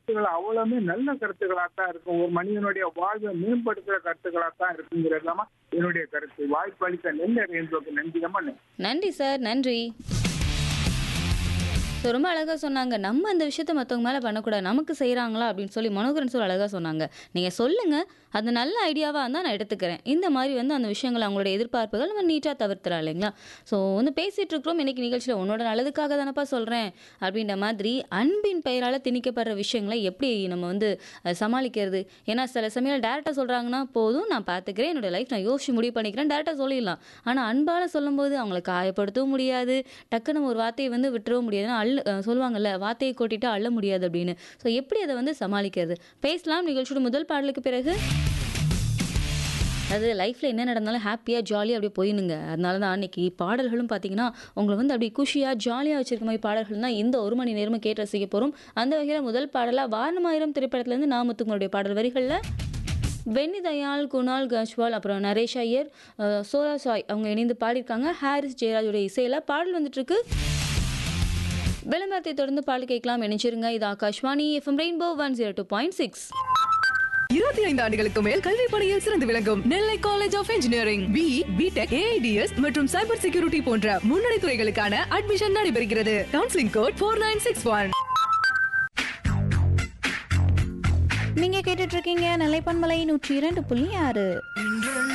கருத்துக்கள் அவ்வளவுமே நல்ல கருத்துக்களா தான் இருக்கும் ஒரு மனிதனுடைய வாழ்வை மேம்படுத்துற கருத்துக்களா தான் இருக்குங்கிறதாம என்னுடைய கருத்து வாய்ப்பு அளித்த நெல்ல ரேன்போக்கு நன்றியம்மா நன்றி சார் நன்றி ஸோ ரொம்ப அழகாக சொன்னாங்க நம்ம அந்த விஷயத்த மற்றவங்க மேலே பண்ணக்கூடாது நமக்கு செய்கிறாங்களா அப்படின்னு சொல்லி மனோகரன் சார் அழகாக சொன்னாங்க நீங்கள் சொல்லுங்கள் அது நல்ல ஐடியாவாக இருந்தால் நான் எடுத்துக்கிறேன் இந்த மாதிரி வந்து அந்த விஷயங்கள் அவங்களுடைய எதிர்பார்ப்புகள் நம்ம நீட்டாக தவிர்த்துலாம் இல்லைங்களா ஸோ வந்து பேசிகிட்டு இருக்கிறோம் இன்னைக்கு நிகழ்ச்சியில் உன்னோட நல்லதுக்காக தானப்பா சொல்கிறேன் அப்படின்ற மாதிரி அன்பின் பெயரால் திணிக்கப்படுற விஷயங்களை எப்படி நம்ம வந்து அஹ், சமாளிக்கிறது ஏன்னா சில சமயம் டேரெக்டாக சொல்கிறாங்கன்னா போதும் நான் பார்த்துக்கிறேன் என்னோட லைஃப் நான் யோசிச்சு முடிவு பண்ணிக்கிறேன் டேரெக்டாக சொல்லிடலாம் ஆனால் அன்பால் சொல்லும்போது அவங்களை காயப்படுத்தவும் முடியாது டக்குன்னு ஒரு வார்த்தையை வந்து விட்டுறவும் முடியாது ஏன்னா அள்ள அஹ் சொல்லுவாங்கல்ல வார்த்தையை கொட்டிட்டு அள்ள முடியாது அப்படின்னு ஸோ எப்படி அதை வந்து சமாளிக்கிறது பேசலாம் நிகழ்ச்சியோட முதல் பாடலுக்கு பிறகு அது லைஃப்பில் என்ன நடந்தாலும் ஹாப்பியாக ஜாலியாக அப்படியே போயினுங்க அதனால தான் அன்னைக்கு பாடல்களும் பார்த்தீங்கன்னா உங்களை வந்து அப்படியே குஷியாக ஜாலியாக வச்சிருக்க மாதிரி பாடல்கள் தான் இந்த ஒரு மணி நேரமும் கேட்டு ரசிக்க போகிறோம் அந்த வகையில் முதல் பாடலாக வாரணமாயிரம் திரைப்படத்துலேருந்து நாமத்துங்களுடைய பாடல் வரிகளில் வெண்ணி தயாள் குணால் கஜ்வால் அப்புறம் நரேஷ் ஐயர் அஹ், சோரா சாய் அவங்க இணைந்து பாடியிருக்காங்க ஹாரிஸ் ஜெயராஜோட இசையில் பாடல் வந்துட்டுருக்கு விளம்பரத்தை தொடர்ந்து பாடல் கேட்கலாம் நினைச்சிருங்க இது Akashvani FM rainbow one zero two point six இருபத்தி ஐந்து ஆண்டுகளுக்கு மேல் கல்வி பணியில் சிறந்து விளங்கும் Nellai college of engineering B BTech AIDS மற்றும் சைபர் செக்யூரிட்டி போன்ற முன்னணி துறைகளுக்கான அட்மிஷன் நடைபெறுகிறது counselling code four nine six one நீங்க கேட்டுட்டு இருக்கீங்க நிலைப்பன்மலை நூற்றி இரண்டு புள்ளி ஆறு